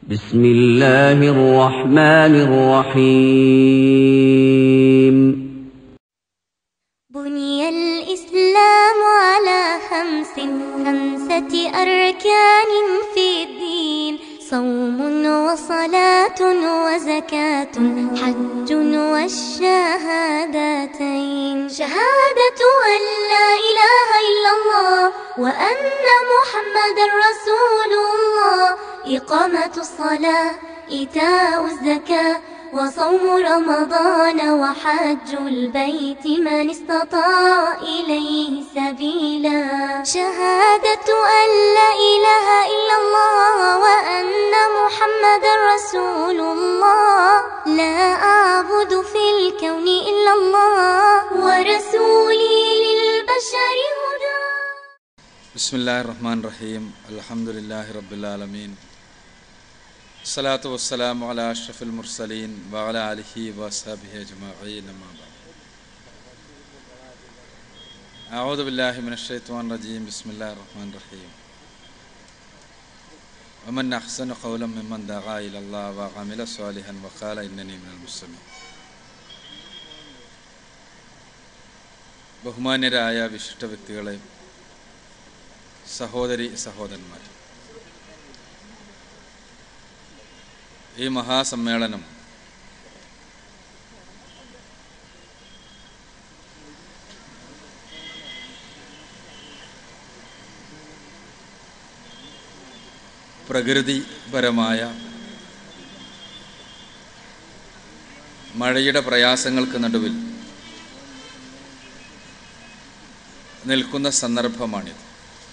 بسم الله الرحمن الرحيم بني الإسلام على خمس خمسة أركان في الدين صوم وصلاة وزكاة حج والشهادتين شهادة أن لا إله إلا الله وأن محمد رسول الله إقامة الصلاة إيتاء الزكاة وصوم رمضان وحج البيت من استطاع إليه سبيلا شهادة أن لا إله إلا الله وأن محمد رسول الله لا أعبد في الكون إلا الله ورسولي للبشر هدى بسم الله الرحمن الرحيم الحمد لله رب العالمين الصلاة والسلام على أشرف المرسلين وعلى آله وصحبه أجمعين أما بعد أعوذ بالله من الشيطان الرجيم بسم الله الرحمن الرحيم ومن أحسن قولا ممن دعا إلى الله وعمل صالحا وقال إنني من المسلمين ബഹുമാന്യരായ വിശിഷ്ട വ്യക്തികളെ സഹോദരി സഹോദരന്മാർ ഈ മഹാസമ്മേളനം പ്രകൃതിപരമായ മഴയുടെ പ്രയാസങ്ങൾക്ക് നടുവിൽ നിൽക്കുന്ന സന്ദർഭമാണിത്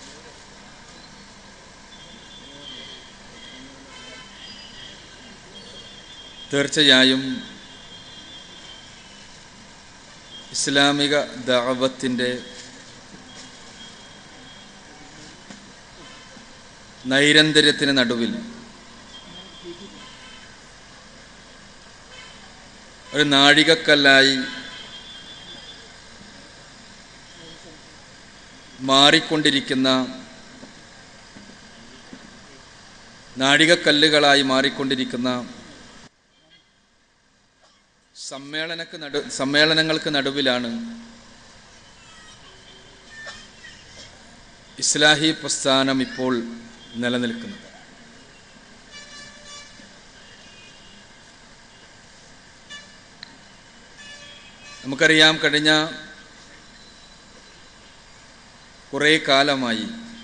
തീർച്ചയായും ഇസ്ലാമിക ദാവത്തിൻ്റെ നൈരന്തര്യത്തിന് നടുവിൽ ഒരു നാഴികക്കല്ലായി മാറിക്കൊണ്ടിരിക്കുന്ന നാഴികക്കല്ലുകളായി മാറിക്കൊണ്ടിരിക്കുന്ന സമ്മേളനക്ക് നടു സമ്മേളനങ്ങൾക്ക് നടുവിലാണ് ഇസ്ലാഹി പ്രസ്ഥാനം ഇപ്പോൾ നിലനിൽക്കുന്നത് നമുക്കറിയാം കഴിഞ്ഞ കുറേ കാലമായി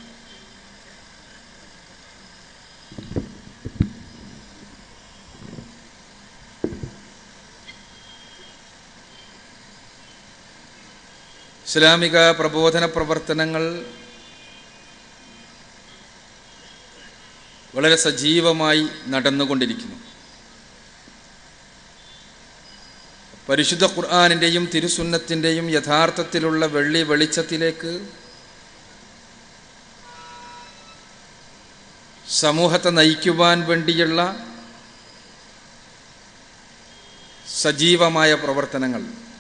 ഇസ്ലാമിക പ്രബോധന പ്രവർത്തനങ്ങൾ വളരെ സജീവമായി നടന്നുകൊണ്ടിരിക്കുന്നു പരിശുദ്ധ ഖുർആാനിൻ്റെയും തിരുസുന്നത്തിൻ്റെയും യഥാർത്ഥത്തിലുള്ള വെള്ളി വെളിച്ചത്തിലേക്ക് സമൂഹത്തെ നയിക്കുവാൻ വേണ്ടിയുള്ള സജീവമായ പ്രവർത്തനങ്ങൾ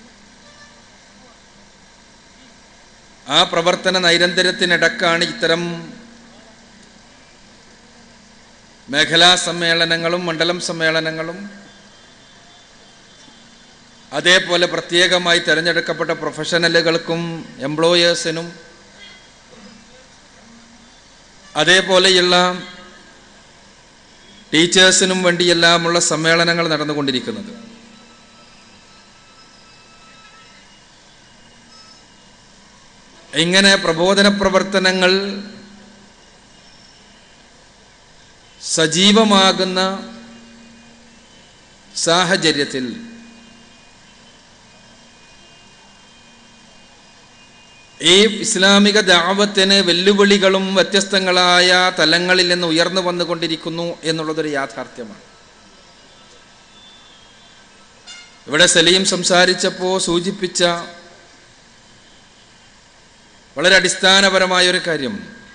ആ പ്രവർത്തന നൈരന്തര്യത്തിനിടക്കാണ് ഇത്തരം മേഖലാ സമ്മേളനങ്ങളും മണ്ഡലം സമ്മേളനങ്ങളും അതേപോലെ പ്രത്യേകമായി തിരഞ്ഞെടുക്കപ്പെട്ട പ്രൊഫഷണലുകൾക്കും എംപ്ലോയേഴ്സിനും അതേപോലെയുള്ള ടീച്ചേഴ്സിനും വേണ്ടിയെല്ലാമുള്ള സമ്മേളനങ്ങൾ നടന്നുകൊണ്ടിരിക്കുന്നത് ഇങ്ങനെ പ്രബോധന പ്രവർത്തനങ്ങൾ സജീവമാകുന്ന സാഹചര്യത്തിൽ ഈ ഇസ്ലാമിക ദാവത്തിന് വെല്ലുവിളികളും വ്യത്യസ്തങ്ങളായ തലങ്ങളിൽ നിന്ന് ഉയർന്നു വന്നുകൊണ്ടിരിക്കുന്നു എന്നുള്ളതൊരു യാഥാർത്ഥ്യമാണ് ഇവിടെ സലീം സംസാരിച്ചപ്പോൾ സൂചിപ്പിച്ച വളരെ അടിസ്ഥാനപരമായ ഒരു കാര്യം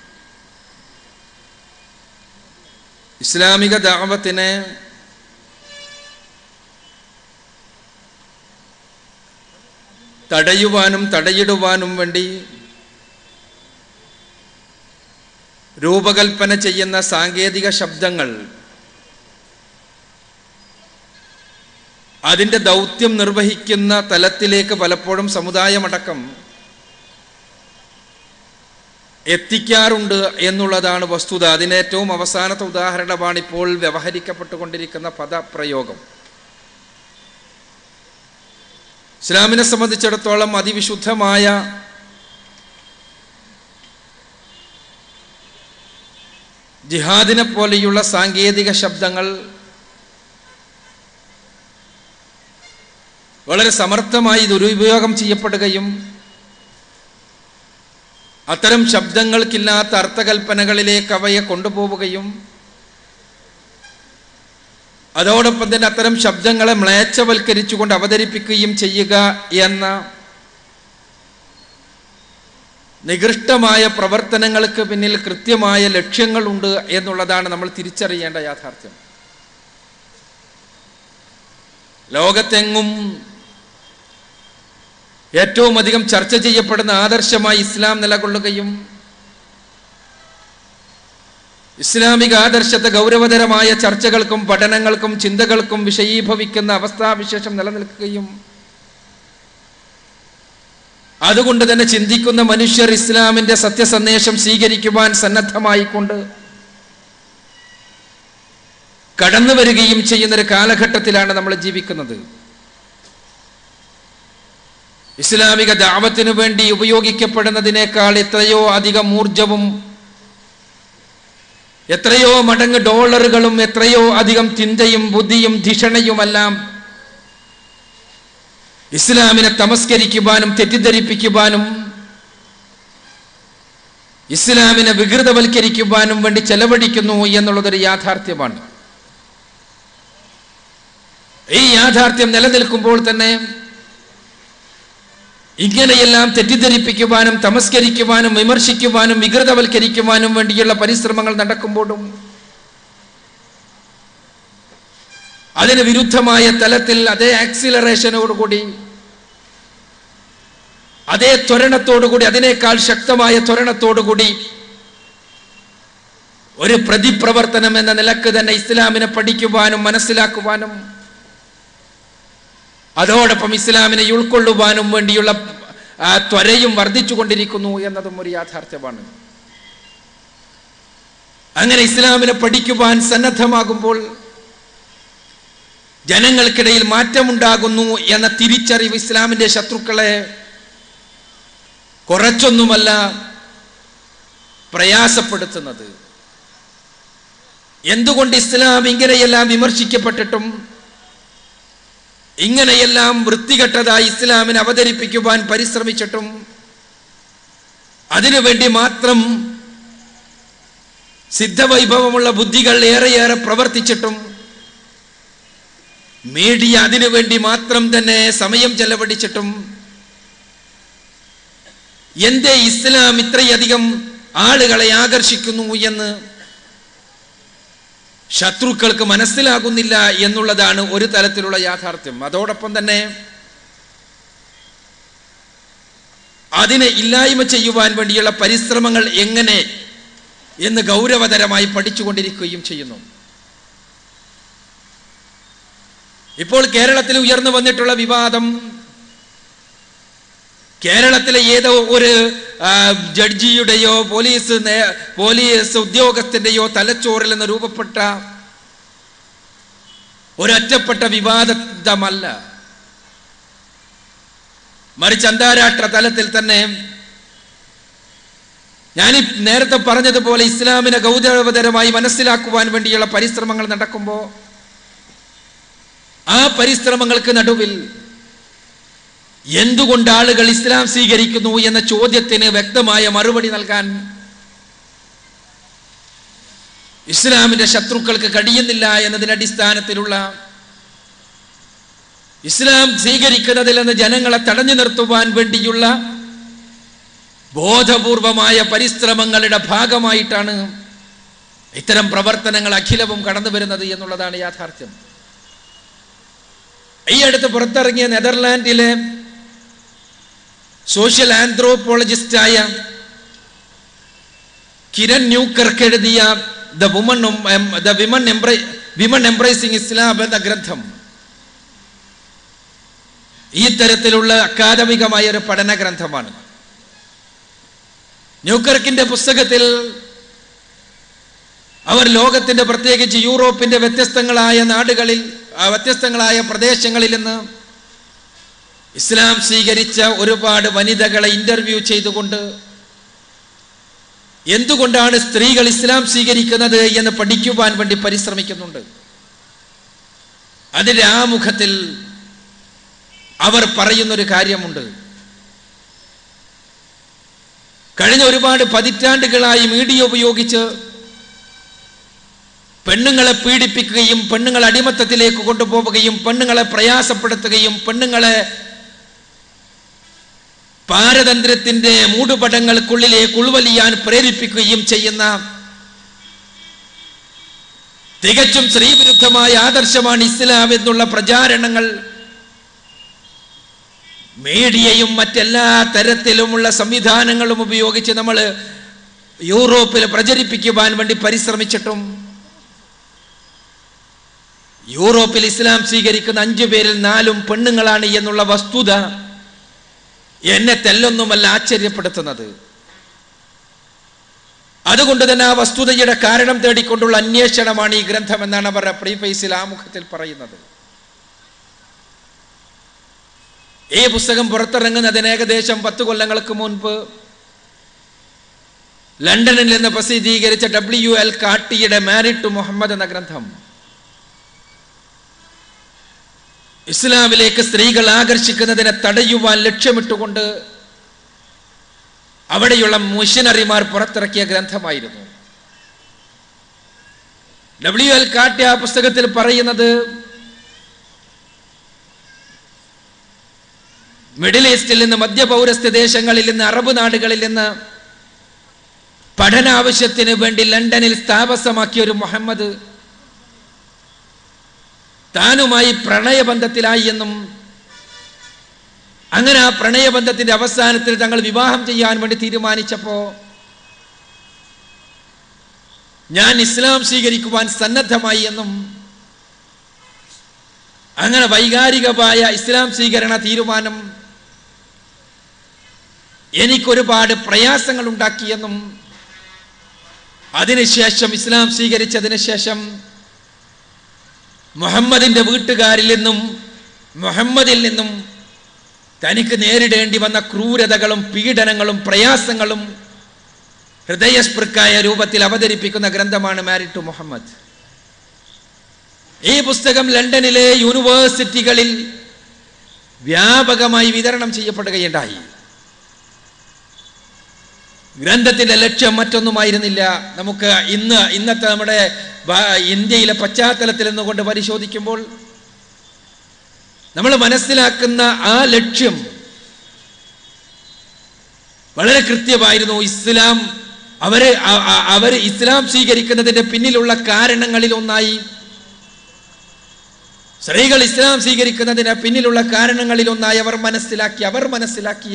ഇസ്ലാമിക ദാവത്തിനെ തടയുവാനും തടയിടുവാനും വേണ്ടി രൂപകൽപ്പന ചെയ്യുന്ന സാങ്കേതിക ശബ്ദങ്ങൾ അതിൻ്റെ ദൗത്യം നിർവഹിക്കുന്ന തലത്തിലേക്ക് പലപ്പോഴും സമുദായമടക്കം എത്തിക്കാറുണ്ട് എന്നുള്ളതാണ് വസ്തുത അതിന് ഏറ്റവും അവസാനത്തെ ഉദാഹരണമാണ് ഇപ്പോൾ വ്യവഹരിക്കപ്പെട്ടുകൊണ്ടിരിക്കുന്ന പദപ്രയോഗം ഇസ്ലാമിനെ സംബന്ധിച്ചിടത്തോളം അതിവിശുദ്ധമായ ജിഹാദിനെ പോലെയുള്ള സാങ്കേതിക ശബ്ദങ്ങൾ വളരെ സമർത്ഥമായി ദുരുപയോഗം ചെയ്യപ്പെടുകയും അത്തരം ശബ്ദങ്ങൾക്കില്ലാത്ത അർത്ഥകൽപ്പനകളിലേക്ക് അവയെ കൊണ്ടുപോവുകയും അതോടൊപ്പം തന്നെ അത്തരം ശബ്ദങ്ങളെ മ്ലേച്ഛവൽക്കരിച്ചുകൊണ്ട് അവതരിപ്പിക്കുകയും ചെയ്യുക എന്ന നികൃഷ്ടമായ പ്രവർത്തനങ്ങൾക്ക് പിന്നിൽ കൃത്യമായ ലക്ഷ്യങ്ങളുണ്ട് എന്നുള്ളതാണ് നമ്മൾ തിരിച്ചറിയേണ്ട യാഥാർത്ഥ്യം ലോകത്തെങ്ങും ഏറ്റവും അധികം ചർച്ച ചെയ്യപ്പെടുന്ന ആദർശമായി ഇസ്ലാം നിലകൊള്ളുകയും ഇസ്ലാമിക ആദർശത്തെ ഗൗരവതരമായ ചർച്ചകൾക്കും പഠനങ്ങൾക്കും ചിന്തകൾക്കും വിഷയീഭവിക്കുന്ന അവസ്ഥാവിശേഷം നിലനിൽക്കുകയും അതുകൊണ്ട് തന്നെ ചിന്തിക്കുന്ന മനുഷ്യർ ഇസ്ലാമിന്റെ സത്യസന്ദേശം സ്വീകരിക്കുവാൻ സന്നദ്ധമായിക്കൊണ്ട് കടന്നു വരികയും ചെയ്യുന്ന ഒരു കാലഘട്ടത്തിലാണ് നമ്മൾ ജീവിക്കുന്നത് ഇസ്ലാമിക ദാവത്തിനു വേണ്ടി ഉപയോഗിക്കപ്പെടുന്നതിനേക്കാൾ എത്രയോ അധികം ഊർജവും എത്രയോ മടങ്ങ് ഡോളറുകളും എത്രയോ അധികം ചിന്തയും ബുദ്ധിയും ധിഷണയുമെല്ലാം ഇസ്ലാമിനെ തമസ്കരിക്കുവാനും തെറ്റിദ്ധരിപ്പിക്കുവാനും ഇസ്ലാമിനെ വികൃതവൽക്കരിക്കുവാനും വേണ്ടി ചെലവഴിക്കുന്നു എന്നുള്ളതൊരു യാഥാർത്ഥ്യമാണ് ഈ യാഥാർത്ഥ്യം നിലനിൽക്കുമ്പോൾ തന്നെ ഇങ്ങനെയെല്ലാം തെറ്റിദ്ധരിപ്പിക്കുവാനും തമസ്കരിക്കുവാനും വിമർശിക്കുവാനും വികൃതവൽക്കരിക്കുവാനും വേണ്ടിയുള്ള പരിശ്രമങ്ങൾ നടക്കുമ്പോഴും അതിന് വിരുദ്ധമായ തലത്തിൽ അതേ ആക്സിലറേഷനോടുകൂടി അതേ ത്വരണത്തോടുകൂടി അതിനേക്കാൾ ശക്തമായ ത്വരണത്തോടുകൂടി ഒരു പ്രതിപ്രവർത്തനം എന്ന നിലക്ക് തന്നെ ഇസ്ലാമിനെ പഠിക്കുവാനും മനസ്സിലാക്കുവാനും അതോടൊപ്പം ഇസ്ലാമിനെ ഉൾക്കൊള്ളുവാനും വേണ്ടിയുള്ള ആ ത്വരയും വർദ്ധിച്ചുകൊണ്ടിരിക്കുന്നു എന്നതും ഒരു യാഥാർത്ഥ്യമാണ് അങ്ങനെ ഇസ്ലാമിനെ പഠിക്കുവാൻ സന്നദ്ധമാകുമ്പോൾ ജനങ്ങൾക്കിടയിൽ മാറ്റമുണ്ടാകുന്നു എന്ന തിരിച്ചറിവ് ഇസ്ലാമിന്റെ ശത്രുക്കളെ കുറച്ചൊന്നുമല്ല പ്രയാസപ്പെടുത്തുന്നത് എന്തുകൊണ്ട് ഇസ്ലാം ഇങ്ങനെയെല്ലാം വിമർശിക്കപ്പെട്ടിട്ടും ഇങ്ങനെയെല്ലാം വൃത്തികെട്ടതായി ഇസ്ലാമിനെ അവതരിപ്പിക്കുവാൻ പരിശ്രമിച്ചിട്ടും അതിനുവേണ്ടി മാത്രം സിദ്ധവൈഭവമുള്ള ബുദ്ധികൾ ഏറെയേറെ പ്രവർത്തിച്ചിട്ടും മീഡിയ അതിനുവേണ്ടി മാത്രം തന്നെ സമയം ചെലവഴിച്ചിട്ടും എന്തേ ഇസ്ലാം ഇത്രയധികം ആളുകളെ ആകർഷിക്കുന്നു എന്ന് ശത്രുക്കൾക്ക് മനസ്സിലാകുന്നില്ല എന്നുള്ളതാണ് ഒരു തലത്തിലുള്ള യാഥാർത്ഥ്യം അതോടൊപ്പം തന്നെ അതിനെ ഇല്ലായ്മ ചെയ്യുവാൻ വേണ്ടിയുള്ള പരിശ്രമങ്ങൾ എങ്ങനെ എന്ന് ഗൗരവതരമായി പഠിച്ചുകൊണ്ടിരിക്കുകയും ചെയ്യുന്നു ഇപ്പോൾ കേരളത്തിൽ ഉയർന്നു വന്നിട്ടുള്ള വിവാദം കേരളത്തിലെ ഏതോ ഒരു ആ, ജഡ്ജിയുടെയോ പോലീസ് നേ- പോലീസ് ഉദ്യോഗസ്ഥന്റെയോ തലച്ചോറിൽ നിന്ന് രൂപപ്പെട്ട ഒരൊറ്റപ്പെട്ട വിവാദമല്ല മറിച്ച് അന്താരാഷ്ട്ര തലത്തിൽ തന്നെ ഞാൻ നേരത്തെ പറഞ്ഞതുപോലെ ഇസ്ലാമിനെ ഗൗരവതരമായി മനസ്സിലാക്കുവാൻ വേണ്ടിയുള്ള പരിശ്രമങ്ങൾ നടക്കുമ്പോൾ ആ പരിശ്രമങ്ങൾക്ക് നടുവിൽ എന്തുകൊണ്ട് ആളുകൾ ഇസ്ലാം സ്വീകരിക്കുന്നു എന്ന ചോദ്യത്തിന് വ്യക്തമായ മറുപടി നൽകാൻ ഇസ്ലാമിന്റെ ശത്രുക്കൾക്ക് കഴിയുന്നില്ല എന്നതിന്റെ അടിസ്ഥാനത്തിലുള്ള ഇസ്ലാം സ്വീകരിക്കുന്നതിൽ നിന്ന് ജനങ്ങളെ തടഞ്ഞു നിർത്തുവാൻ വേണ്ടിയുള്ള ബോധപൂർവമായ പരിശ്രമങ്ങളുടെ ഭാഗമായിട്ടാണ് ഇത്തരം പ്രവർത്തനങ്ങൾ അഖിലവും കടന്നു വരുന്നത് എന്നുള്ളതാണ് യാഥാർത്ഥ്യം ഈ അടുത്ത് പുറത്തിറങ്ങിയ നെതർലാൻഡിലെ സോഷ്യൽ ആന്ത്രോപോളജിസ്റ്റായ കിരൺ ന്യൂക്കർക്ക് എഴുതിയ ദ വുമൺ ദ വിമൺ എംബ്രൈ വിമൺ എംബ്രൈസിംഗ് ഇസ്ലാം എന്ന ഗ്രന്ഥം ഈ തരത്തിലുള്ള അക്കാദമികമായ ഒരു പഠന ഗ്രന്ഥമാണ് ന്യൂക്കർക്കിന്റെ പുസ്തകത്തിൽ അവർ ലോകത്തിന്റെ പ്രത്യേകിച്ച് യൂറോപ്പിന്റെ വ്യത്യസ്തങ്ങളായ നാടുകളിൽ ആ വ്യത്യസ്തങ്ങളായ പ്രദേശങ്ങളിൽ നിന്ന് ഇസ്ലാം സ്വീകരിച്ച ഒരുപാട് വനിതകളെ ഇന്റർവ്യൂ ചെയ്തുകൊണ്ട് എന്തുകൊണ്ടാണ് സ്ത്രീകൾ ഇസ്ലാം സ്വീകരിക്കുന്നത് എന്ന് പഠിക്കുവാൻ വേണ്ടി പരിശ്രമിക്കുന്നുണ്ട് അതിന്റെ ആമുഖത്തിൽ അവർ പറയുന്നൊരു കാര്യമുണ്ട് കഴിഞ്ഞ ഒരുപാട് പതിറ്റാണ്ടുകളായി മീഡിയ ഉപയോഗിച്ച് പെണ്ണുങ്ങളെ പീഡിപ്പിക്കുകയും പെണ്ണുങ്ങളെ അടിമത്തത്തിലേക്ക് കൊണ്ടുപോവുകയും പെണ്ണുങ്ങളെ പ്രയാസപ്പെടുത്തുകയും പെണ്ണുങ്ങളെ പാരതന്ത്ര്യത്തിന്റെ മൂടുപടങ്ങൾക്കുള്ളിലേക്ക് ഉൾവലിയാൻ പ്രേരിപ്പിക്കുകയും ചെയ്യുന്ന തികച്ചും സ്ത്രീവിരുദ്ധമായ ആദർശമാണ് ഇസ്ലാം എന്നുള്ള പ്രചാരണങ്ങൾ മീഡിയയും മറ്റെല്ലാ തരത്തിലുമുള്ള സംവിധാനങ്ങളും ഉപയോഗിച്ച് നമ്മൾ യൂറോപ്പിൽ പ്രചരിപ്പിക്കുവാൻ വേണ്ടി പരിശ്രമിച്ചിട്ടും യൂറോപ്പിൽ ഇസ്ലാം സ്വീകരിക്കുന്ന അഞ്ചു പേരിൽ നാലും പെണ്ണുങ്ങളാണ് എന്നുള്ള വസ്തുത എന്നെ തെല്ലൊന്നുമല്ല ആശ്ചര്യപ്പെടുത്തുന്നത് അതുകൊണ്ട് തന്നെ ആ വസ്തുതയുടെ കാരണം തേടിക്കൊണ്ടുള്ള അന്വേഷണമാണ് ഈ ഗ്രന്ഥം എന്നാണ് അവരുടെ പ്രീഫേസിൽ ആമുഖത്തിൽ പറയുന്നത് ഈ പുസ്തകം പുറത്തിറങ്ങുന്നതിന് ഏകദേശം പത്ത് കൊല്ലങ്ങൾക്ക് മുൻപ് ലണ്ടനിൽ നിന്ന് പ്രസിദ്ധീകരിച്ച ഡബ്ല്യു എൽ കാട്ടിയുടെ മാരിഡ് ടു മുഹമ്മദ് എന്ന ഗ്രന്ഥം ഇസ്ലാമിലേക്ക് സ്ത്രീകൾ ആകർഷിക്കുന്നതിനെ തടയുവാൻ ലക്ഷ്യമിട്ടുകൊണ്ട് അവിടെയുള്ള മിഷനറിമാർ പുറത്തിറക്കിയ ഗ്രന്ഥമായിരുന്നു ഡബ്ല്യു എൽ കാട്ടി ആ പുസ്തകത്തിൽ പറയുന്നത് മിഡിൽ ഈസ്റ്റിൽ നിന്ന് മധ്യപൗരസ്ത്യ ദേശങ്ങളിൽ നിന്ന് അറബ് നാടുകളിൽ നിന്ന് പഠനാവശ്യത്തിന് വേണ്ടി ലണ്ടനിൽ താമസമാക്കിയ ഒരു മുഹമ്മദ് താനുമായി പ്രണയബന്ധത്തിലായി എന്നും അങ്ങനെ ആ പ്രണയബന്ധത്തിന്റെ അവസാനത്തിൽ തങ്ങൾ വിവാഹം ചെയ്യാൻ വേണ്ടി തീരുമാനിച്ചപ്പോ ഞാൻ ഇസ്ലാം സ്വീകരിക്കുവാൻ സന്നദ്ധമായി എന്നും അങ്ങനെ വൈകാരികമായ ഇസ്ലാം സ്വീകരണ തീരുമാനം എനിക്കൊരുപാട് പ്രയാസങ്ങൾ ഉണ്ടാക്കിയെന്നും അതിനുശേഷം ഇസ്ലാം സ്വീകരിച്ചതിന് ശേഷം മുഹമ്മദിന്റെ വീട്ടുകാരിൽ നിന്നും മുഹമ്മദിൽ നിന്നും തനിക്ക് നേരിടേണ്ടി വന്ന ക്രൂരതകളും പീഡനങ്ങളും പ്രയാസങ്ങളും ഹൃദയസ്പൃക്കായ രൂപത്തിൽ അവതരിപ്പിക്കുന്ന ഗ്രന്ഥമാണ് മാരിഡ് ടു മുഹമ്മദ് ഈ പുസ്തകം ലണ്ടനിലെ യൂണിവേഴ്സിറ്റികളിൽ വ്യാപകമായി വിതരണം ചെയ്യപ്പെടുകയുണ്ടായി ഗ്രന്ഥത്തിന്റെ ലക്ഷ്യം മറ്റൊന്നുമായിരുന്നില്ല നമുക്ക് ഇന്ന് ഇന്നത്തെ നമ്മുടെ ഭ- ഇന്ത്യയിലെ പശ്ചാത്തലത്തിൽ നിന്നുകൊണ്ട് പരിശോധിക്കുമ്പോൾ നമ്മൾ മനസ്സിലാക്കുന്ന ആ ലക്ഷ്യം വളരെ കൃത്യമായിരുന്നു ഇസ്ലാം അവര് അ- അ- അവര് ഇസ്ലാം സ്വീകരിക്കുന്നതിന്റെ പിന്നിലുള്ള കാരണങ്ങളിൽ ഒന്നായി സ്ത്രീകൾ ഇസ്ലാം സ്വീകരിക്കുന്നതിന് പിന്നിലുള്ള കാരണങ്ങളിൽ ഒന്നായി അവർ മനസ്സിലാക്കി അവർ മനസ്സിലാക്കിയ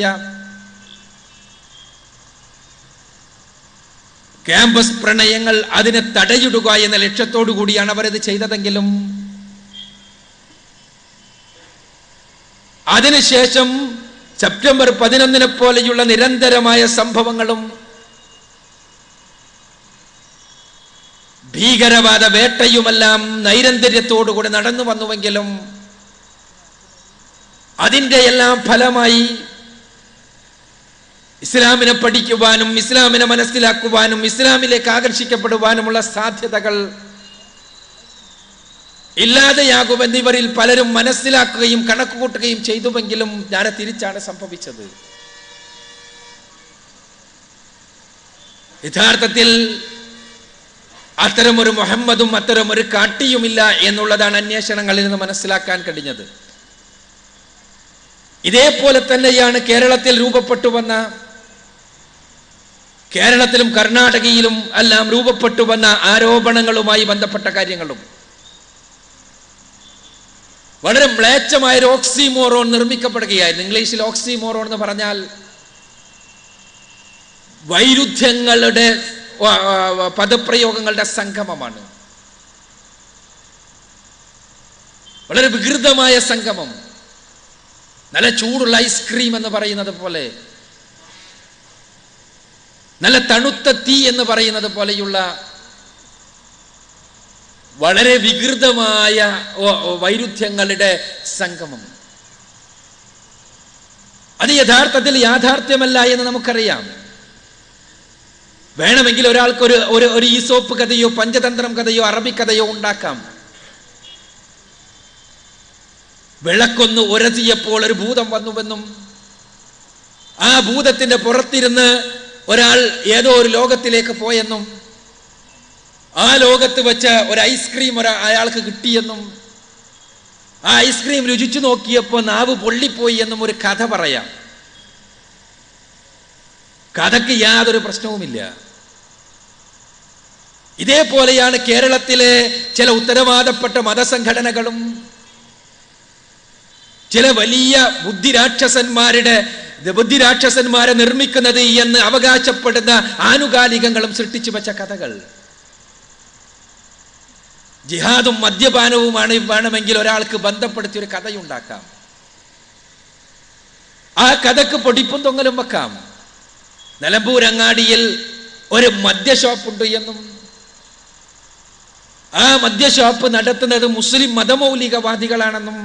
ക്യാമ്പസ് പ്രണയങ്ങൾ അതിനെ തടയിടുക എന്ന ലക്ഷ്യത്തോടു കൂടിയാണ് അവരത് ചെയ്തതെങ്കിലും അതിനുശേഷം സെപ്റ്റംബർ പതിനൊന്നിനെ പോലെയുള്ള നിരന്തരമായ സംഭവങ്ങളും ഭീകരവാദ വേട്ടയുമെല്ലാം നൈരന്തര്യത്തോടുകൂടി നടന്നു വന്നുവെങ്കിലും അതിൻ്റെ എല്ലാം ഫലമായി ഇസ്ലാമിനെ പഠിക്കുവാനും ഇസ്ലാമിനെ മനസ്സിലാക്കുവാനും ഇസ്ലാമിലേക്ക് ആകർഷിക്കപ്പെടുവാനുമുള്ള സാധ്യതകൾ ഇല്ലാതെയാകുമെന്ന് ഇവരിൽ പലരും മനസ്സിലാക്കുകയും കണക്കുകൂട്ടുകയും ചെയ്തുവെങ്കിലും ഞാൻ തിരിച്ചാണ് സംഭവിച്ചത് യഥാർത്ഥത്തിൽ അത്തരമൊരു മുഹമ്മദും അത്തരമൊരു കാട്ടിയുമില്ല എന്നുള്ളതാണ് അന്വേഷണങ്ങളിൽ നിന്ന് മനസ്സിലാക്കാൻ കഴിഞ്ഞത് ഇതേപോലെ തന്നെയാണ് കേരളത്തിൽ രൂപപ്പെട്ടു വന്ന കേരളത്തിലും കർണാടകയിലും എല്ലാം രൂപപ്പെട്ടു വന്ന ആരോപണങ്ങളുമായി ബന്ധപ്പെട്ട കാര്യങ്ങളും വളരെ മ്ലേച്ഛമായ ഒരു ഓക്സിമോറോൺ നിർമ്മിക്കപ്പെടുകയായിരുന്നു ഇംഗ്ലീഷിൽ ഓക്സിമോറോൺ എന്ന് പറഞ്ഞാൽ വൈരുദ്ധ്യങ്ങളുടെ വ- വ- പദപ്രയോഗങ്ങളുടെ സംഗമമാണ് വളരെ വികൃതമായ സംഗമം നല്ല ചൂടുള്ള ഐസ്ക്രീം എന്ന് പറയുന്നത് പോലെ നല്ല തണുത്ത തീ എന്ന് പറയുന്നത് പോലെയുള്ള വളരെ വികൃതമായ ഓ- ഓ വൈരുദ്ധ്യങ്ങളുടെ സംഗമം അത് യഥാർത്ഥത്തിൽ യാഥാർത്ഥ്യമല്ല എന്ന് നമുക്കറിയാം വേണമെങ്കിൽ ഒരാൾക്ക് ഒരു ഒരു ഒരു ഈസോപ്പ് കഥയോ പഞ്ചതന്ത്രം കഥയോ അറബി കഥയോ ഉണ്ടാക്കാം വിളക്കൊന്ന് ഉരസിയപ്പോൾ ഒരു ഭൂതം വന്നുവെന്നും ആ ഭൂതത്തിന്റെ പുറത്തിരുന്ന് ഒരാൾ ഏതോ ഒരു ലോകത്തിലേക്ക് പോയെന്നും ആ ലോകത്ത് വെച്ച് ഒരു ഐസ്ക്രീം ഒരാ അയാൾക്ക് കിട്ടിയെന്നും ആ ഐസ്ക്രീം രുചിച്ചു നോക്കിയപ്പോൾ നാവ് പൊള്ളിപ്പോയി എന്നും ഒരു കഥ പറയാം കഥയ്ക്ക് യാതൊരു പ്രശ്നവുമില്ല ഇതേപോലെയാണ് കേരളത്തിലെ ചില ഉത്തരവാദപ്പെട്ട മതസംഘടനകളും ചില വലിയ ബുദ്ധിരാക്ഷസന്മാരുടെ ബുദ്ധിരാക്ഷസന്മാരെ നിർമ്മിക്കുന്നത് എന്ന് അവകാശപ്പെടുന്ന ആനുകാലികങ്ങളും സൃഷ്ടിച്ചു വെച്ച കഥകൾ ജിഹാദും മദ്യപാനവുമാണ് വേണമെങ്കിൽ ഒരാൾക്ക് ബന്ധപ്പെടുത്തി ഒരു കഥയുണ്ടാക്കാം ആ കഥക്ക് പൊടിപ്പും തൊങ്ങലും വെക്കാം നിലമ്പൂരങ്ങാടിയിൽ ഒരു മദ്യഷോപ്പുണ്ട് എന്നും ആ മദ്യഷോപ്പ് നടത്തുന്നത് മുസ്ലിം മതമൗലികവാദികളാണെന്നും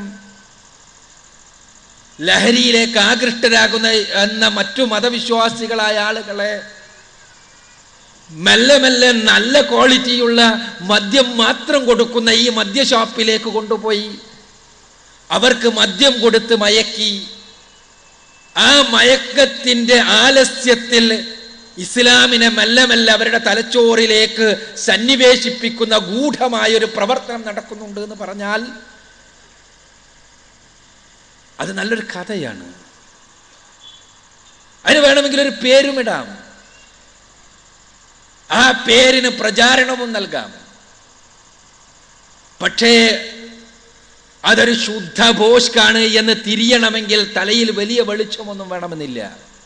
ലഹരിയിലേക്ക് ആകൃഷ്ടരാകുന്ന എന്ന മറ്റു മതവിശ്വാസികളായ ആളുകളെ മെല്ലെ മെല്ലെ നല്ല ക്വാളിറ്റിയുള്ള മദ്യം മാത്രം കൊടുക്കുന്ന ഈ മദ്യഷോപ്പിലേക്ക് കൊണ്ടുപോയി അവർക്ക് മദ്യം കൊടുത്ത് മയക്കി ആ മയക്കത്തിന്റെ ആലസ്യത്തിൽ ഇസ്ലാമിനെ മെല്ലെ മെല്ലെ അവരുടെ തലച്ചോറിലേക്ക് സന്നിവേശിപ്പിക്കുന്ന ഗൂഢമായ ഒരു പ്രവർത്തനം നടക്കുന്നുണ്ട് എന്ന് പറഞ്ഞാൽ അത് നല്ലൊരു കഥയാണ് അതിന് വേണമെങ്കിൽ ഒരു പേരുമിടാം ആ പേരിന് പ്രചാരണവും നൽകാം പക്ഷേ അതൊരു ശുദ്ധ ഭോഷ്കാണ് എന്ന് തിരിയണമെങ്കിൽ തലയിൽ വലിയ വെളിച്ചമൊന്നും വേണമെന്നില്ല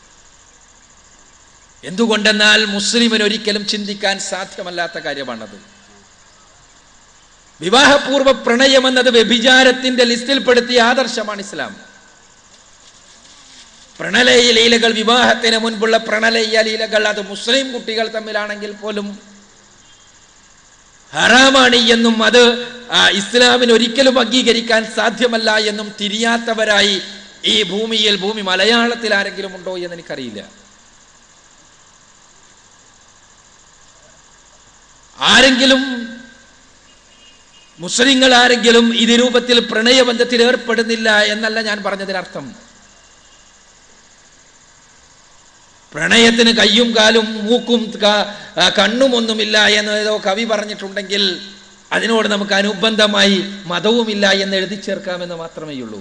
എന്തുകൊണ്ടെന്നാൽ മുസ്ലിമിന് ഒരിക്കലും ചിന്തിക്കാൻ സാധ്യമല്ലാത്ത കാര്യമാണത് വിവാഹപൂർവ്വ പ്രണയം എന്നത് വ്യഭിചാരത്തിന്റെ ലിസ്റ്റിൽപ്പെടുത്തിയ ആദർശമാണ് ഇസ്ലാം പ്രണലയ ലീലകൾ വിവാഹത്തിന് മുൻപുള്ള പ്രണലയ ലീലകൾ അത് മുസ്ലിം കുട്ടികൾ തമ്മിലാണെങ്കിൽ പോലും ഹറാമാണ് എന്നും അത് ആ, ഇസ്ലാമിന് ഒരിക്കലും അംഗീകരിക്കാൻ സാധ്യമല്ല എന്നും തിരിയാത്തവരായി ഈ ഭൂമിയിൽ ഭൂമി മലയാളത്തിൽ ആരെങ്കിലും ഉണ്ടോ എന്ന് എനിക്കറിയില്ല ആരെങ്കിലും മുസ്ലിങ്ങൾ ആരെങ്കിലും ഇത് രൂപത്തിൽ പ്രണയബന്ധത്തിൽ ഏർപ്പെടുന്നില്ല എന്നല്ല ഞാൻ പറഞ്ഞതിനർത്ഥം പ്രണയത്തിന് കയ്യും കാലും മൂക്കും ക- ആ, കണ്ണുമൊന്നുമില്ല എന്ന് ഏതോ കവി പറഞ്ഞിട്ടുണ്ടെങ്കിൽ അതിനോട് നമുക്ക് അനുബന്ധമായി മതവുമില്ല എന്ന് എഴുതി ചേർക്കാമെന്ന് മാത്രമേ ഉള്ളൂ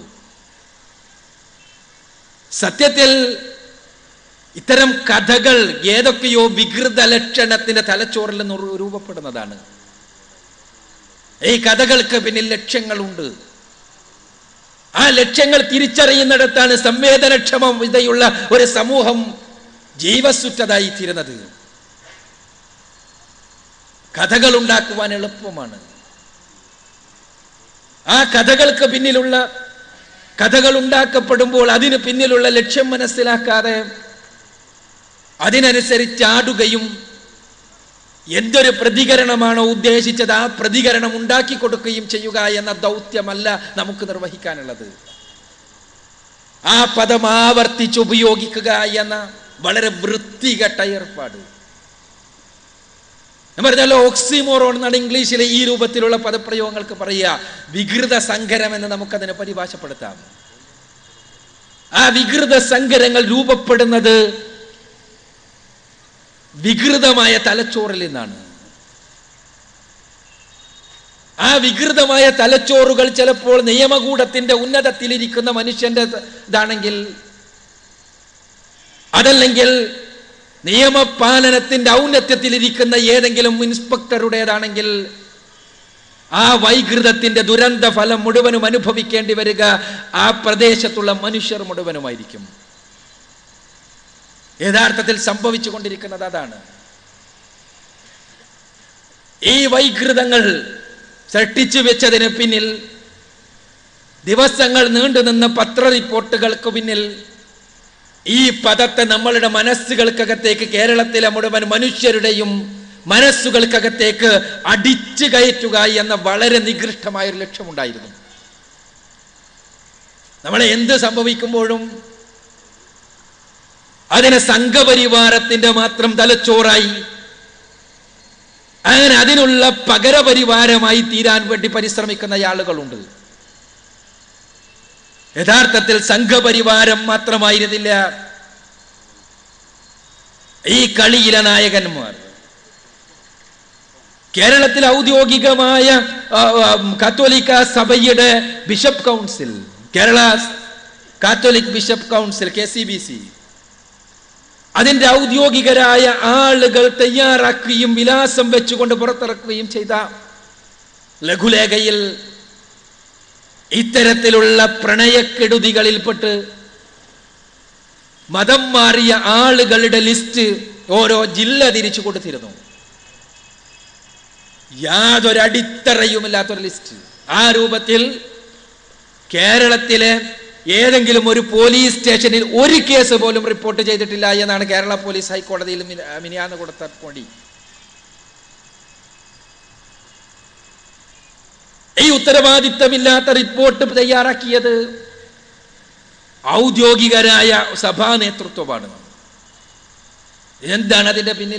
സത്യത്തിൽ ഇത്തരം കഥകൾ ഏതൊക്കെയോ വികൃത ലക്ഷണത്തിന്റെ തലച്ചോറിൽ നിന്ന് രൂ- രൂപപ്പെടുന്നതാണ് ഈ കഥകൾക്ക് പിന്നിൽ ലക്ഷ്യങ്ങളുണ്ട് ആ ലക്ഷ്യങ്ങൾ തിരിച്ചറിയുന്നിടത്താണ് സംവേദനക്ഷമതയുള്ള ഒരു സമൂഹം ജീവസുറ്റതായി തീരുന്നത് കഥകൾ ഉണ്ടാക്കുവാൻ എളുപ്പമാണ് ആ കഥകൾക്ക് പിന്നിലുള്ള കഥകൾ ഉണ്ടാക്കപ്പെടുമ്പോൾ അതിന് പിന്നിലുള്ള ലക്ഷ്യം മനസ്സിലാക്കാതെ അതിനനുസരിച്ച് ആടുകയും എന്തൊരു പ്രതികരണമാണോ ഉദ്ദേശിച്ചത് ആ പ്രതികരണം ഉണ്ടാക്കി കൊടുക്കുകയും ചെയ്യുക എന്ന ദൗത്യമല്ല നമുക്ക് നിർവഹിക്കാനുള്ളത് ആ പദം ആവർത്തിച്ച് ഉപയോഗിക്കുക എന്ന വളരെ വൃത്തികെട്ട ഏർപ്പാട് ഞാൻ പറഞ്ഞല്ലോ ഓക്സിമോറോൺ എന്നാണ് ഇംഗ്ലീഷിലെ ഈ രൂപത്തിലുള്ള പദപ്രയോഗങ്ങൾക്ക് പറയുക വികൃത സങ്കരം എന്ന് നമുക്കതിനെ പരിഭാഷപ്പെടുത്താം ആ വികൃത സങ്കരങ്ങൾ രൂപപ്പെടുന്നത് വികൃതമായ തലച്ചോറിൽ നിന്നാണ് ആ വികൃതമായ തലച്ചോറുകൾ ചിലപ്പോൾ നിയമകൂടത്തിന്റെ ഉന്നതത്തിലിരിക്കുന്ന മനുഷ്യന്റെ ഇതാണെങ്കിൽ അതല്ലെങ്കിൽ നിയമപാലനത്തിന്റെ ഔന്നത്യത്തിലിരിക്കുന്ന ഏതെങ്കിലും ഇൻസ്പെക്ടറുടേതാണെങ്കിൽ ആ വൈകൃതത്തിന്റെ ദുരന്ത ഫലം മുഴുവനും അനുഭവിക്കേണ്ടി വരിക ആ പ്രദേശത്തുള്ള മനുഷ്യർ മുഴുവനുമായിരിക്കും യഥാർത്ഥത്തിൽ സംഭവിച്ചു കൊണ്ടിരിക്കുന്നത് അതാണ് ഈ വൈകൃതങ്ങൾ സൃഷ്ടിച്ചു വെച്ചതിന് പിന്നിൽ ദിവസങ്ങൾ നീണ്ടുനിന്ന പത്ര റിപ്പോർട്ടുകൾക്ക് പിന്നിൽ ഈ പദത്തെ നമ്മളുടെ മനസ്സുകൾക്കകത്തേക്ക് കേരളത്തിലെ മുഴുവൻ മനുഷ്യരുടെയും മനസ്സുകൾക്കകത്തേക്ക് അടിച്ചു കയറ്റുക എന്ന വളരെ നികൃഷ്ടമായ ഒരു ലക്ഷ്യമുണ്ടായിരുന്നു നമ്മളെ എന്ത് സംഭവിക്കുമ്പോഴും അതിനെ സംഘപരിവാരത്തിന്റെ മാത്രം തലച്ചോറായി അങ്ങനെ അതിനുള്ള പകരപരിവാരമായി തീരാൻ വേണ്ടി പരിശ്രമിക്കുന്ന ആളുകളുണ്ട് യഥാർത്ഥത്തിൽ സംഘപരിവാരം മാത്രമായിരുന്നില്ല ഈ കളിയിലെ നായകന്മാർ കേരളത്തിൽ ഔദ്യോഗികമായ ആ, ആ, കത്തോലിക്ക സഭയുടെ bishop council Kerala catholic bishop council K C B C അതിന്റെ ഔദ്യോഗികരായ ആളുകൾ തയ്യാറാക്കുകയും വിലാസം വെച്ചുകൊണ്ട് പുറത്തിറക്കുകയും ചെയ്ത ലഘുലേഖയിൽ ഇത്തരത്തിലുള്ള പ്രണയക്കെടുതികളിൽപ്പെട്ട് മതം മാറിയ ആളുകളുടെ ലിസ്റ്റ് ഓരോ ജില്ല തിരിച്ചു കൊടുത്തിരുന്നു യാതൊരു അടിത്തറയുമില്ലാത്തൊരു ലിസ്റ്റ് ആ രൂപത്തിൽ കേരളത്തിലെ ഏതെങ്കിലും ഒരു പോലീസ് സ്റ്റേഷനിൽ ഒരു കേസ് പോലും റിപ്പോർട്ട് ചെയ്തിട്ടില്ല എന്നാണ് കേരള പോലീസ് ഹൈക്കോടതിയിൽ മിനി- മിനിയാന്ന് കൊടുത്ത പൊടി ഈ ഉത്തരവാദിത്തമില്ലാത്ത റിപ്പോർട്ട് തയ്യാറാക്കിയത് ഔദ്യോഗികരായ സഭാ നേതൃത്വമാണ് എന്താണ് അതിന്റെ പിന്നിൽ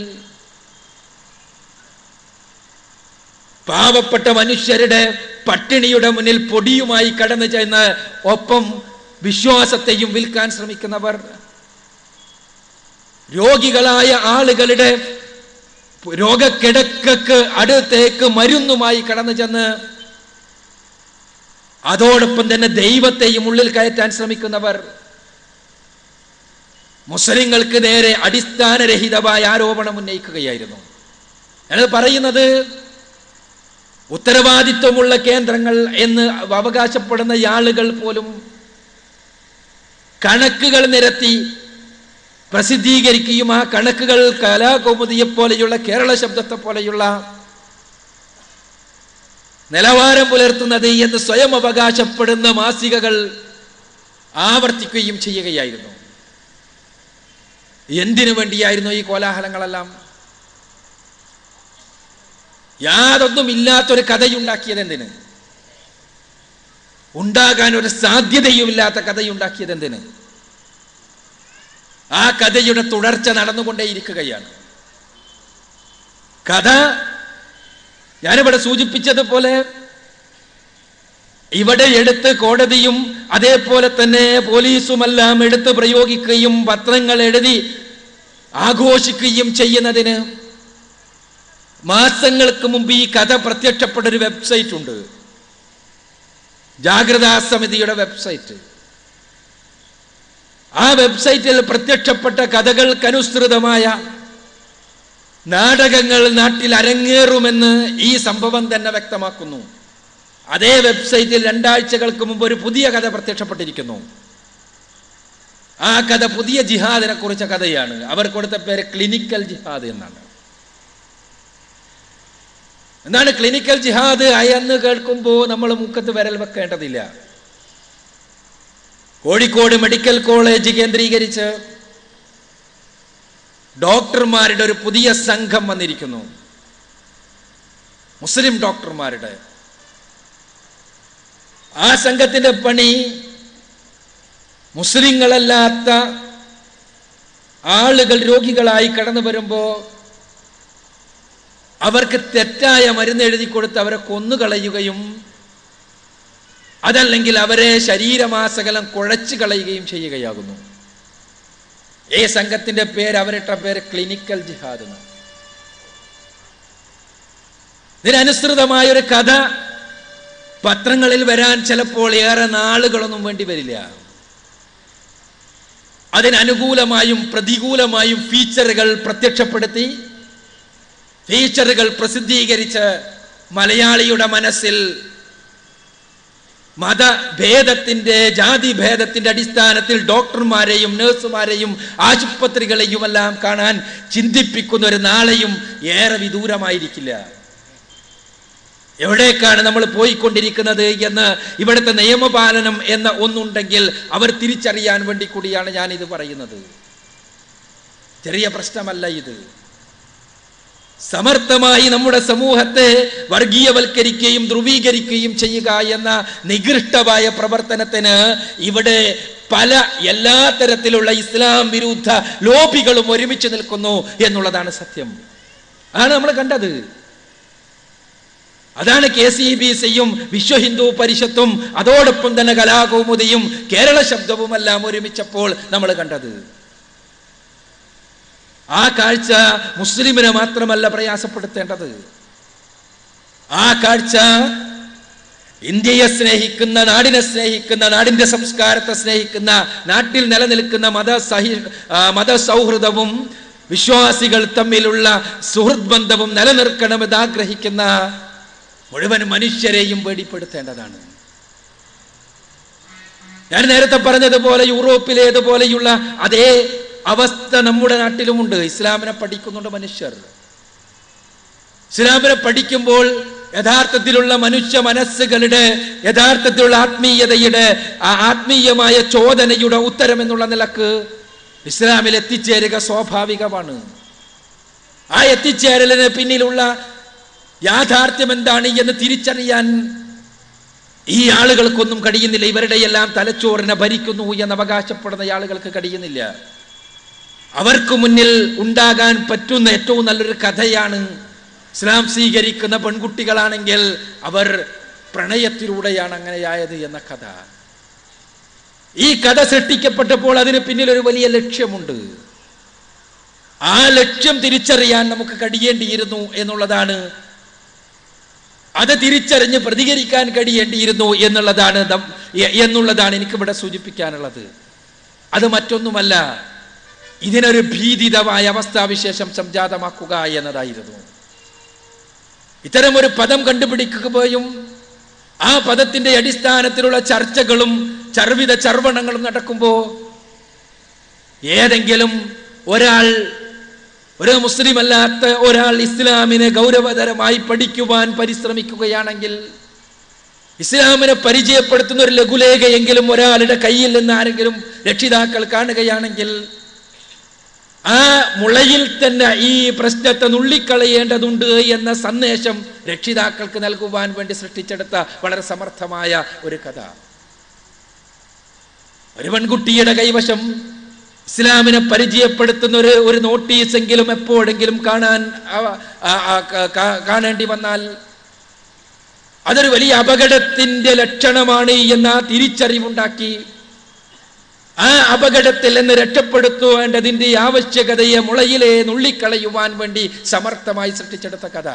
പാവപ്പെട്ട മനുഷ്യരുടെ പട്ടിണിയുടെ മുന്നിൽ പൊടിയുമായി കടന്നു ചെന്ന് ഒപ്പം വിശ്വാസത്തെയും വിൽക്കാൻ ശ്രമിക്കുന്നവർ രോഗികളായ ആളുകളുടെ രോഗക്കിടക്കക്ക് അടുത്തേക്ക് മരുന്നുമായി കടന്നു ചെന്ന് അതോടൊപ്പം തന്നെ ദൈവത്തെയും ഉള്ളിൽ കയറ്റാൻ ശ്രമിക്കുന്നവർ മുസ്ലിങ്ങൾക്ക് നേരെ അടിസ്ഥാനരഹിതമായ ആരോപണം ഉന്നയിക്കുകയായിരുന്നു ഞാനത് പറയുന്നത് ഉത്തരവാദിത്വമുള്ള കേന്ദ്രങ്ങൾ എന്ന് അവകാശപ്പെടുന്ന ആളുകൾ പോലും കണക്കുകൾ നിരത്തി പ്രസിദ്ധീകരിക്കുകയും ആ കണക്കുകൾ കലാകൗമുദിയെ പോലെയുള്ള കേരള ശബ്ദത്തെ പോലെയുള്ള നിലവാരം പുലർത്തുന്നത് എന്ന് സ്വയം അവകാശപ്പെടുന്ന മാസികകൾ ആവർത്തിക്കുകയും ചെയ്യുകയായിരുന്നു എന്തിനു വേണ്ടിയായിരുന്നു ഈ കോലാഹലങ്ങളെല്ലാം യാതൊന്നും ഇല്ലാത്തൊരു കഥയുണ്ടാക്കിയത് എന്തിന് ഉണ്ടാകാൻ ഒരു സാധ്യതയുമില്ലാത്ത കഥയുണ്ടാക്കിയത് എന്തിന് ആ കഥയുടെ തുടർച്ച നടന്നുകൊണ്ടേയിരിക്കുകയാണ് കഥ ഞാനിവിടെ സൂചിപ്പിച്ചതുപോലെ ഇവിടെ എടുത്ത് കോടതിയും അതേപോലെ തന്നെ പോലീസുമെല്ലാം എടുത്ത് പ്രയോഗിക്കുകയും പത്രങ്ങൾ എഴുതി ആഘോഷിക്കുകയും ചെയ്യുന്നതിന് മാസങ്ങൾക്ക് മുമ്പ് ഈ കഥ പ്രത്യക്ഷപ്പെട്ട ഒരു വെബ്സൈറ്റ് ഉണ്ട് ജാഗ്രതാ സമിതിയുടെ വെബ്സൈറ്റ് ആ വെബ്സൈറ്റിൽ പ്രത്യക്ഷപ്പെട്ട കഥകൾക്കനുസൃതമായ നാടകങ്ങൾ നാട്ടിൽ അരങ്ങേറുമെന്ന് ഈ സംഭവം തന്നെ വ്യക്തമാക്കുന്നു അതേ വെബ്സൈറ്റിൽ രണ്ടാഴ്ചകൾക്ക് മുമ്പ് ഒരു പുതിയ കഥ പ്രത്യക്ഷപ്പെട്ടിരിക്കുന്നു ആ കഥ പുതിയ ജിഹാദിനെ കുറിച്ച കഥയാണ് അവർ കൊടുത്ത പേര് ക്ലിനിക്കൽ ജിഹാദ് എന്നാണ് എന്താണ് ക്ലിനിക്കൽ ജിഹാദ് എന്ന് കേൾക്കുമ്പോൾ നമ്മൾ മുക്കത്ത് വിരൽ വെക്കേണ്ടതില്ല കോഴിക്കോട് മെഡിക്കൽ കോളേജ് കേന്ദ്രീകരിച്ച് ഡോക്ടർമാരുടെ ഒരു പുതിയ സംഘം വന്നിരിക്കുന്നു മുസ്ലിം ഡോക്ടർമാരുടെ ആ സംഘത്തിന്റെ പണി മുസ്ലിങ്ങളല്ലാത്ത ആളുകൾ രോഗികളായി കടന്നു വരുമ്പോ അവർക്ക് തെറ്റായ മരുന്ന് എഴുതി കൊടുത്ത് അവരെ കൊന്നുകളയുകയും അതല്ലെങ്കിൽ അവരെ ശരീരമാസകലം കുഴച്ചു കളയുകയും ചെയ്യുകയാകുന്നു ഈ സംഘത്തിന്റെ പേര് അവരിട്ട പേര് ക്ലിനിക്കൽ ജിഹാദ് എന്നാണ് ഇതിനനുസൃതമായ ഒരു കഥ പത്രങ്ങളിൽ വരാൻ ചിലപ്പോൾ ഏറെ നാളുകളൊന്നും വേണ്ടി വരില്ല അതിനനുകൂലമായും പ്രതികൂലമായും ഫീച്ചറുകൾ പ്രത്യക്ഷപ്പെടുത്തി ഫീച്ചറുകൾ പ്രസിദ്ധീകരിച്ച് മലയാളിയുടെ മനസ്സിൽ മതഭേദത്തിന്റെ ജാതിഭേദത്തിന്റെ അടിസ്ഥാനത്തിൽ ഡോക്ടർമാരെയും നഴ്സുമാരെയും ആശുപത്രികളെയുമെല്ലാം കാണാൻ ചിന്തിപ്പിക്കുന്ന ഒരു നാളെയും ഏറെ വിദൂരമായിരിക്കില്ല എവിടേക്കാണ് നമ്മൾ പോയിക്കൊണ്ടിരിക്കുന്നത് എന്ന് ഇവിടുത്തെ നിയമപാലനം എന്ന ഒന്നുണ്ടെങ്കിൽ അവർ തിരിച്ചറിയാൻ വേണ്ടി കൂടിയാണ് ഞാൻ ഇത് പറയുന്നത് ചെറിയ പ്രശ്നമല്ല ഇത് സമർത്ഥമായി നമ്മുടെ സമൂഹത്തെ വർഗീയവൽക്കരിക്കുകയും ധ്രുവീകരിക്കുകയും ചെയ്യുക എന്ന നികൃഷ്ടമായ പ്രവർത്തനത്തിന് ഇവിടെ പല എല്ലാ തരത്തിലുള്ള ഇസ്ലാം വിരുദ്ധ ലോബികളും ഒരുമിച്ച് നിൽക്കുന്നു എന്നുള്ളതാണ് സത്യം ആണ് നമ്മൾ കണ്ടത് അതാണ് കെ സി ബി സിയും വിശ്വ ഹിന്ദു പരിഷത്തും അതോടൊപ്പം തന്നെ കലാകൗമുദിയും കേരള ശബ്ദവുമെല്ലാം ഒരുമിച്ചപ്പോൾ നമ്മൾ കണ്ടത് ആ കാഴ്ച മുസ്ലിമിനെ മാത്രമല്ല പ്രയാസപ്പെടുത്തേണ്ടത് ആ കാഴ്ച ഇന്ത്യയെ സ്നേഹിക്കുന്ന നാടിനെ സ്നേഹിക്കുന്ന നാടിന്റെ സംസ്കാരത്തെ സ്നേഹിക്കുന്ന നാട്ടിൽ നിലനിൽക്കുന്ന മത സഹി ആ, മതസൗഹൃദവും വിശ്വാസികൾ തമ്മിലുള്ള സുഹൃത് ബന്ധവും നിലനിർത്തണമെന്ന് ആഗ്രഹിക്കുന്ന മുഴുവൻ മനുഷ്യരെയും പേടിപ്പെടുത്തേണ്ടതാണ് ഞാൻ നേരത്തെ പറഞ്ഞതുപോലെ യൂറോപ്പിലേതുപോലെയുള്ള അതേ അവസ്ഥ നമ്മുടെ നാട്ടിലുമുണ്ട് ഇസ്ലാമിനെ പഠിക്കുന്നുണ്ട് മനുഷ്യർ ഇസ്ലാമിനെ പഠിക്കുമ്പോൾ യഥാർത്ഥത്തിലുള്ള മനുഷ്യ മനസ്സുകളുടെ യഥാർത്ഥത്തിലുള്ള ആത്മീയതയുടെ ആ ആത്മീയമായ ചോദനയുടെ ഉത്തരം എന്നുള്ള നിലക്ക് ഇസ്ലാമിൽ എത്തിച്ചേരുക സ്വാഭാവികമാണ് ആ എത്തിച്ചേരലിന് പിന്നിലുള്ള യാഥാർത്ഥ്യം എന്താണ് എന്ന് തിരിച്ചറിയാൻ ഈ ആളുകൾക്കൊന്നും കഴിയുന്നില്ല ഇവരുടെ എല്ലാം തലച്ചോറിനെ ഭരിക്കുന്നു എന്ന് അവകാശപ്പെടുന്ന ആളുകൾക്ക് കഴിയുന്നില്ല അവർക്ക് മുന്നിൽ ഉണ്ടാകാൻ പറ്റുന്ന ഏറ്റവും നല്ലൊരു കഥയാണ് ഇസ്ലാം സ്വീകരിക്കുന്ന പെൺകുട്ടികളാണെങ്കിൽ അവർ പ്രണയത്തിലൂടെയാണ് അങ്ങനെയായത് എന്ന കഥ ഈ കഥ സൃഷ്ടിക്കപ്പെട്ടപ്പോൾ അതിന് പിന്നിൽ ഒരു വലിയ ലക്ഷ്യമുണ്ട് ആ ലക്ഷ്യം തിരിച്ചറിയാൻ നമുക്ക് കഴിയേണ്ടിയിരുന്നു എന്നുള്ളതാണ് അത് തിരിച്ചറിഞ്ഞ് പ്രതികരിക്കാൻ കഴിയേണ്ടിയിരുന്നു എന്നുള്ളതാണ് ദം- എ- എന്നുള്ളതാണ് എനിക്കിവിടെ സൂചിപ്പിക്കാനുള്ളത് അത് മറ്റൊന്നുമല്ല ഇതിനൊരു ഭീതിതമായ അവസ്ഥാവിശേഷം സംജാതമാക്കുക എന്നതായിരുന്നു ഇത്തരം ഒരു പദം കണ്ടുപിടിക്കുകയും ആ പദത്തിന്റെ അടിസ്ഥാനത്തിലുള്ള ചർച്ചകളും ചർവിത ചർവണങ്ങളും നടക്കുമ്പോൾ ഏതെങ്കിലും ഒരാൾ ഒരു മുസ്ലിം അല്ലാത്ത ഒരാൾ ഇസ്ലാമിനെ ഗൗരവതരമായി പഠിക്കുവാൻ പരിശ്രമിക്കുകയാണെങ്കിൽ ഇസ്ലാമിനെ പരിചയപ്പെടുത്തുന്ന ഒരു ലഘുലേഖയെങ്കിലും ഒരാളുടെ കയ്യിൽ നിന്ന് ആരെങ്കിലും രക്ഷിതാക്കൾ കാണുകയാണെങ്കിൽ ആ മുളയിൽ തന്നെ ഈ പ്രശ്നത്തെ നുള്ളിക്കളയേണ്ടതുണ്ട് എന്ന സന്ദേശം രക്ഷിതാക്കൾക്ക് നൽകുവാൻ വേണ്ടി സൃഷ്ടിച്ചെടുത്ത വളരെ സമർത്ഥമായ ഒരു കഥ ഒരു പെൺകുട്ടിയുടെ കൈവശം ഇസ്ലാമിനെ പരിചയപ്പെടുത്തുന്ന ഒരു ഒരു നോട്ടീസ് എങ്കിലും എപ്പോഴെങ്കിലും കാണാൻ അവ- ആ- ആ- കാ- കാ- കാണേണ്ടി വന്നാൽ അതൊരു വലിയ അപകടത്തിന്റെ ലക്ഷണമാണ് എന്ന തിരിച്ചറിവുണ്ടാക്കി ആ അപകടത്തിൽ നിന്ന് രക്ഷപ്പെടുത്തുവേണ്ടതിന്റെ ആവശ്യകതയെ മുളയിലെ നുള്ളിക്കളയുവാൻ വേണ്ടി സമർത്ഥമായി സൃഷ്ടിച്ചെടുത്ത കഥ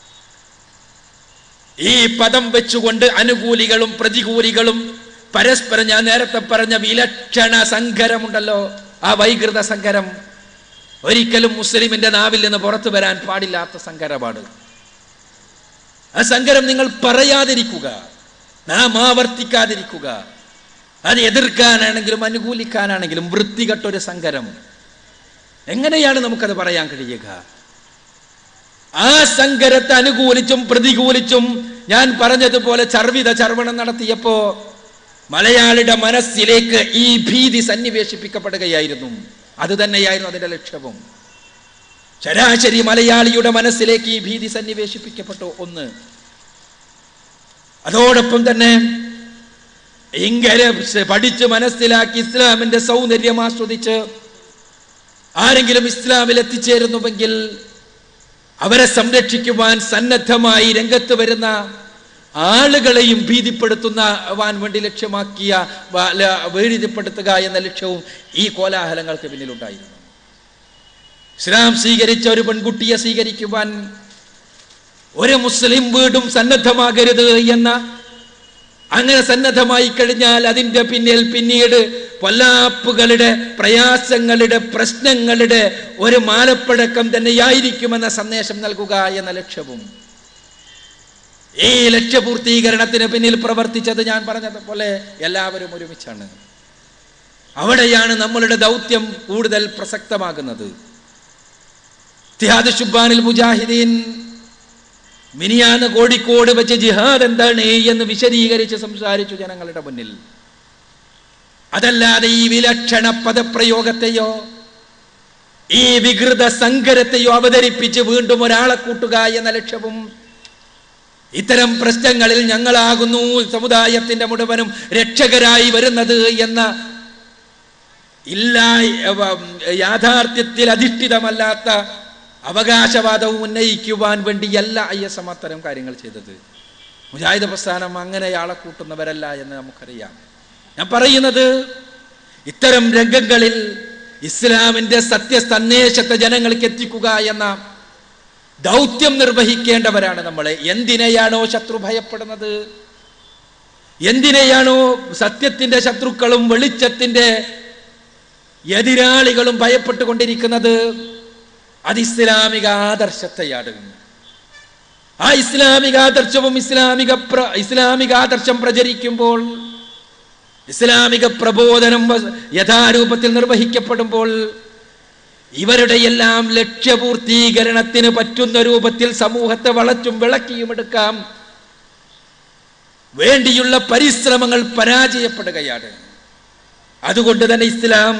ഈ പദം വെച്ചുകൊണ്ട് അനുകൂലികളും പ്രതികൂലികളും പരസ്പരം ഞാൻ നേരത്തെ പറഞ്ഞ വിലക്ഷണ സങ്കരമുണ്ടല്ലോ ആ വൈകൃത സങ്കരം ഒരിക്കലും മുസ്ലിമിന്റെ നാവിൽ നിന്ന് പുറത്തു വരാൻ പാടില്ലാത്ത സങ്കരമാണ് ആ സങ്കരം നിങ്ങൾ പറയാതിരിക്കുക നാം ആവർത്തിക്കാതിരിക്കുക അത് എതിർക്കാനാണെങ്കിലും അനുകൂലിക്കാനാണെങ്കിലും വൃത്തികെട്ടൊരു സങ്കരം എങ്ങനെയാണ് നമുക്കത് പറയാൻ കഴിയുക ആ സങ്കരത്തെ അനുകൂലിച്ചും പ്രതികൂലിച്ചും ഞാൻ പറഞ്ഞതുപോലെ ചർവിത ചർവണം നടത്തിയപ്പോ മലയാളിയുടെ മനസ്സിലേക്ക് ഈ ഭീതി സന്നിവേശിപ്പിക്കപ്പെടുകയായിരുന്നു അത് തന്നെയായിരുന്നു അതിന്റെ ലക്ഷ്യവും ശരാശരി മലയാളിയുടെ മനസ്സിലേക്ക് ഈ ഭീതി സന്നിവേശിപ്പിക്കപ്പെട്ടു ഒന്ന് അതോടൊപ്പം തന്നെ ഇങ്ങനെ പഠിച്ച് മനസ്സിലാക്കി ഇസ്ലാമിന്റെ സൗന്ദര്യം ആസ്വദിച്ച് ആരെങ്കിലും ഇസ്ലാമിൽ എത്തിച്ചേരുന്നുവെങ്കിൽ അവരെ സംരക്ഷിക്കുവാൻ സന്നദ്ധമായി രംഗത്ത് വരുന്ന ആളുകളെയും ഭീതിപ്പെടുത്തുന്ന വാൻ വേണ്ടി ലക്ഷ്യമാക്കിയ വ- ല- ഭീതിപ്പെടുത്തുക എന്ന ലക്ഷ്യവും ഈ കോലാഹലങ്ങൾക്ക് പിന്നിലുണ്ടായിരുന്നു ഇസ്ലാം സ്വീകരിച്ച ഒരു പെൺകുട്ടിയെ സ്വീകരിക്കുവാൻ ഒരു മുസ്ലിം വീടും സന്നദ്ധമാകരുത് എന്ന അങ്ങനെ സന്നദ്ധമായി കഴിഞ്ഞാൽ അതിൻ്റെ പിന്നിൽ പിന്നീട് പൊല്ലാപ്പുകളുടെ പ്രയാസങ്ങളുടെ പ്രശ്നങ്ങളുടെ ഒരു മാലപ്പഴക്കം തന്നെയായിരിക്കുമെന്ന സന്ദേശം നൽകുക എന്ന ലക്ഷ്യവും ഈ ലക്ഷ്യപൂർത്തീകരണത്തിന് പിന്നിൽ പ്രവർത്തിച്ചത് ഞാൻ പറഞ്ഞതുപോലെ എല്ലാവരും ഒരുമിച്ചാണ് അവിടെയാണ് നമ്മളുടെ ദൗത്യം കൂടുതൽ പ്രസക്തമാകുന്നത് ഇത്തിഹാദ് ഷുബാനിൽ മുജാഹിദീൻ മിനിയാന്ന് കോഴിക്കോട് വെച്ച് ജിഹാദ് എന്താണ് എന്ന് വിശദീകരിച്ച് സംസാരിച്ചു ജനങ്ങളുടെ മുന്നിൽ അതല്ലാതെ ഈ വിലക്ഷണ പദപ്രയോഗത്തെയോ ഈ വികൃത സങ്കരത്തെയോ അവതരിപ്പിച്ച് വീണ്ടും ഒരാളെ കൂട്ടുക എന്ന ലക്ഷ്യവും ഇത്തരം പ്രശ്നങ്ങളിൽ ഞങ്ങളാകുന്നു സമുദായത്തിന്റെ മുഴുവനും രക്ഷകരായി വരുന്നത് എന്ന ഇല്ല യാഥാർത്ഥ്യത്തിൽ അധിഷ്ഠിതമല്ലാത്ത അവകാശവാദവും ഉന്നയിക്കുവാൻ വേണ്ടിയല്ല ഐ എസ് എം അത്തരം കാര്യങ്ങൾ ചെയ്തത് മുജാഹിദ് പ്രസ്ഥാനം അങ്ങനെ ആളെ കൂട്ടുന്നവരല്ല എന്ന് നമുക്കറിയാം ഞാൻ പറയുന്നത് ഇത്തരം രംഗങ്ങളിൽ ഇസ്ലാമിന്റെ സത്യസന്ദേശത്തെ ജനങ്ങൾക്ക് എത്തിക്കുക എന്ന ദൗത്യം നിർവഹിക്കേണ്ടവരാണ് നമ്മളെ എന്തിനെയാണോ ശത്രു ഭയപ്പെടുന്നത് എന്തിനെയാണോ സത്യത്തിന്റെ ശത്രുക്കളും വെളിച്ചത്തിന്റെ എതിരാളികളും ഭയപ്പെട്ടുകൊണ്ടിരിക്കുന്നത് അത് ഇസ്ലാമിക ആദർശത്തെയാണ് ആ ഇസ്ലാമിക ആദർശവും ഇസ്ലാമിക പ്ര ഇസ്ലാമിക ആദർശം പ്രചരിക്കുമ്പോൾ ഇസ്ലാമിക പ്രബോധനം വ- യഥാരൂപത്തിൽ നിർവഹിക്കപ്പെടുമ്പോൾ ഇവരുടെ എല്ലാം ലക്ഷ്യപൂർത്തീകരണത്തിന് പറ്റുന്ന രൂപത്തിൽ സമൂഹത്തെ വളച്ചും വിളക്കിയും എടുക്കാം വേണ്ടിയുള്ള പരിശ്രമങ്ങൾ പരാജയപ്പെടുകയാണ് അതുകൊണ്ട് തന്നെ ഇസ്ലാം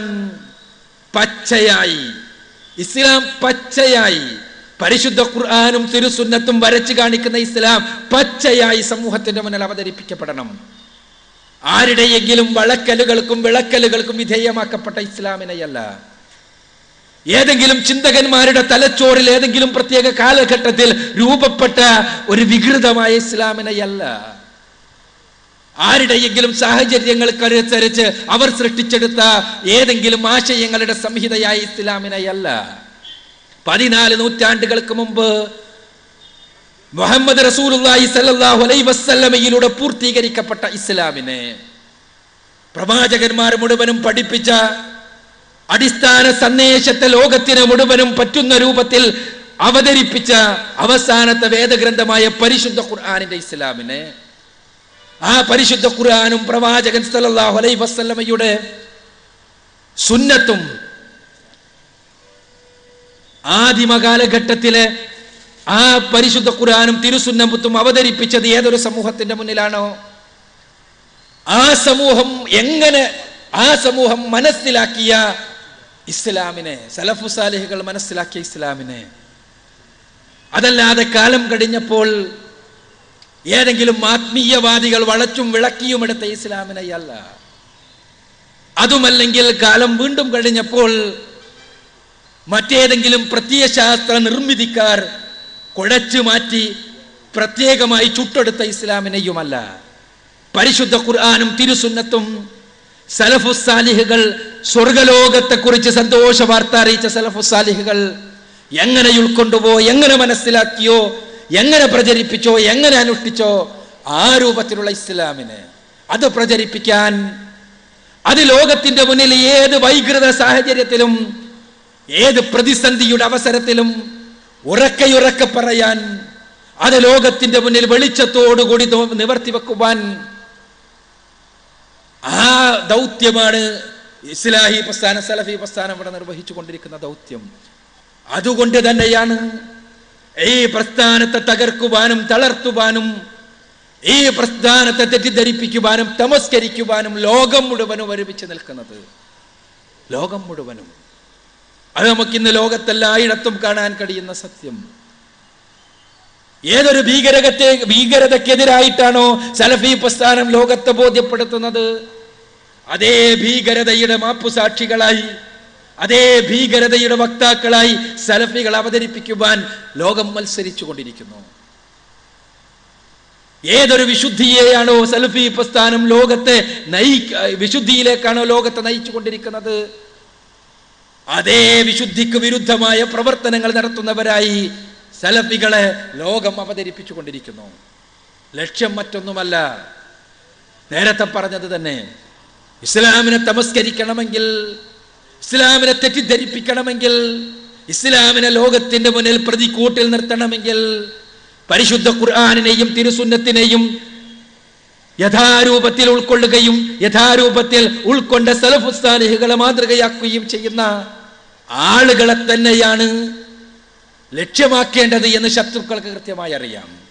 പച്ചയായി ഇസ്ലാം പച്ചയായി പരിശുദ്ധ ഖുർആാനും തിരുസുന്നത്തും വരച്ചു കാണിക്കുന്ന ഇസ്ലാം പച്ചയായി സമൂഹത്തിന്റെ മുന്നിൽ അവതരിപ്പിക്കപ്പെടണം ആരുടെയെങ്കിലും വളക്കലുകൾക്കും വിളക്കലുകൾക്കും വിധേയമാക്കപ്പെട്ട ഇസ്ലാമിനെയല്ല ഏതെങ്കിലും ചിന്തകന്മാരുടെ തലച്ചോറിൽ ഏതെങ്കിലും പ്രത്യേക കാലഘട്ടത്തിൽ രൂപപ്പെട്ട ഒരു വികൃതമായ ഇസ്ലാമിനെയല്ല ആരുടെയെങ്കിലും സാഹചര്യങ്ങൾക്കനുസരിച്ച് അവർ സൃഷ്ടിച്ചെടുത്ത ഏതെങ്കിലും ആശയങ്ങളുടെ സംഹിതയായ ഇസ്ലാമിനെയല്ല പതിനാല് നൂറ്റാണ്ടുകൾക്ക് മുമ്പ് മുഹമ്മദ് റസൂലുള്ളാഹി സല്ലല്ലാഹു അലൈഹി വസല്ലമയിലൂടെ പൂർത്തീകരിക്കപ്പെട്ട ഇസ്ലാമിനെ പ്രവാചകന്മാർ മുഴുവനും പഠിപ്പിച്ച അടിസ്ഥാന സന്ദേശത്തെ ലോകത്തിന് മുഴുവനും പറ്റുന്ന രൂപത്തിൽ അവതരിപ്പിച്ച അവസാനത്തെ വേദഗ്രന്ഥമായ പരിശുദ്ധ ഖുർആാനിന്റെ ഇസ്ലാമിനെ ആ പരിശുദ്ധ ഖുർആാനും പ്രവാചകൻ സല്ലല്ലാഹു അലൈഹി വസല്ലമയുടെ സുന്നത്തും ആദിമ കാലഘട്ടത്തിലെ ആ പരിശുദ്ധ ഖുർആാനും തിരുസുന്നമ്പത്തും അവതരിപ്പിച്ചത് ഏതൊരു സമൂഹത്തിന്റെ മുന്നിലാണോ ആ സമൂഹം എങ്ങനെ ആ സമൂഹം മനസ്സിലാക്കിയ ഇസ്ലാമിനെ സലഫു സാലിഹുകൾ മനസ്സിലാക്കിയ ഇസ്ലാമിനെ അതല്ലാതെ കാലം കഴിഞ്ഞപ്പോൾ ഏതെങ്കിലും ആത്മീയവാദികൾ വളച്ചും വിളക്കിയും എടുത്ത ഇസ്ലാമിനെയല്ല അതുമല്ലെങ്കിൽ കാലം വീണ്ടും കഴിഞ്ഞപ്പോൾ മറ്റേതെങ്കിലും പ്രത്യയശാസ്ത്ര നിർമ്മിതിക്കാർ കുഴച്ചു മാറ്റി പ്രത്യേകമായി ചുട്ടെടുത്ത ഇസ്ലാമിനെയുമല്ല പരിശുദ്ധ ഖുർആാനും തിരുസുന്നത്തും സലഫുസാലിഹുകൾ സ്വർഗലോകത്തെക്കുറിച്ച് സന്തോഷ വാർത്ത അറിയിച്ച സലഫുസാലിഹുകൾ എങ്ങനെ ഉൾക്കൊണ്ടുപോ എങ്ങനെ മനസ്സിലാക്കിയോ എങ്ങനെ പ്രചരിപ്പിച്ചോ എങ്ങനെ അനുഷ്ഠിച്ചോ ആ രൂപത്തിലുള്ള ഇസ്ലാമിനെ അത് പ്രചരിപ്പിക്കാൻ അത് ലോകത്തിന്റെ മുന്നിൽ ഏത് വൈകൃത സാഹചര്യത്തിലും ഏത് പ്രതിസന്ധിയുടെ അവസരത്തിലും ഉറക്കയുറക്കെ പറയാൻ അത് ലോകത്തിന്റെ മുന്നിൽ വെളിച്ചത്തോടുകൂടി നോ- നിവർത്തി വെക്കുവാൻ ആ ദൗത്യമാണ് ഇസ്ലാഹി പ്രസ്ഥാനം സലഫി പ്രസ്ഥാനം ഇവിടെ നിർവഹിച്ചു കൊണ്ടിരിക്കുന്ന ദൗത്യം അതുകൊണ്ട് തന്നെയാണ് ഈ പ്രസ്ഥാനത്തെ തകർക്കുവാനും തളർത്തുവാനും ഈ പ്രസ്ഥാനത്തെ തെറ്റിദ്ധരിപ്പിക്കുവാനും തമസ്കരിക്കുവാനും ലോകം മുഴുവനും ഒരുമിച്ച് നിൽക്കുന്നത് ലോകം മുഴുവനും അത് നമുക്കിന്ന് ലോകത്തെല്ലായിടത്തും കാണാൻ കഴിയുന്ന സത്യം ഏതൊരു ഭീകരകത്തെ ഭീകരതക്കെതിരായിട്ടാണോ സലഫി പ്രസ്ഥാനം ലോകത്തെ ബോധ്യപ്പെടുത്തുന്നത് അതേ ഭീകരതയുടെ മാപ്പുസാക്ഷികളായി അതേ ഭീകരതയുടെ വക്താക്കളായി സലഫികൾ അവതരിപ്പിക്കുവാൻ ലോകം മത്സരിച്ചു കൊണ്ടിരിക്കുന്നു ഏതൊരു വിശുദ്ധിയെയാണോ സലഫി പ്രസ്ഥാനം ലോകത്തെ നയി വിശുദ്ധിയിലേക്കാണോ ലോകത്തെ നയിച്ചു കൊണ്ടിരിക്കുന്നത് അതേ വിശുദ്ധിക്ക് വിരുദ്ധമായ പ്രവർത്തനങ്ങൾ നടത്തുന്നവരായി സലഫികളെ ലോകം അവതരിപ്പിച്ചു കൊണ്ടിരിക്കുന്നു ലക്ഷ്യം മറ്റൊന്നുമല്ല നേരത്തെ പറഞ്ഞത് തന്നെ ഇസ്ലാമിനെ തമസ്കരിക്കണമെങ്കിൽ ഇസ്ലാമിനെ തെറ്റിദ്ധരിപ്പിക്കണമെങ്കിൽ ഇസ്ലാമിനെ ലോകത്തിന്റെ മുന്നിൽ പ്രതിക്കൂട്ടിൽ നിർത്തണമെങ്കിൽ പരിശുദ്ധ ഖുർആാനിനെയും തിരുസുന്നത്തിനെയും യഥാരൂപത്തിൽ ഉൾക്കൊള്ളുകയും യഥാരൂപത്തിൽ ഉൾക്കൊണ്ട സലഫുസ്ഥാനികളെ മാതൃകയാക്കുകയും ചെയ്യുന്ന ആളുകളെ തന്നെയാണ് ലക്ഷ്യമാക്കേണ്ടത് എന്ന് ശത്രുക്കൾക്ക് കൃത്യമായി അറിയാം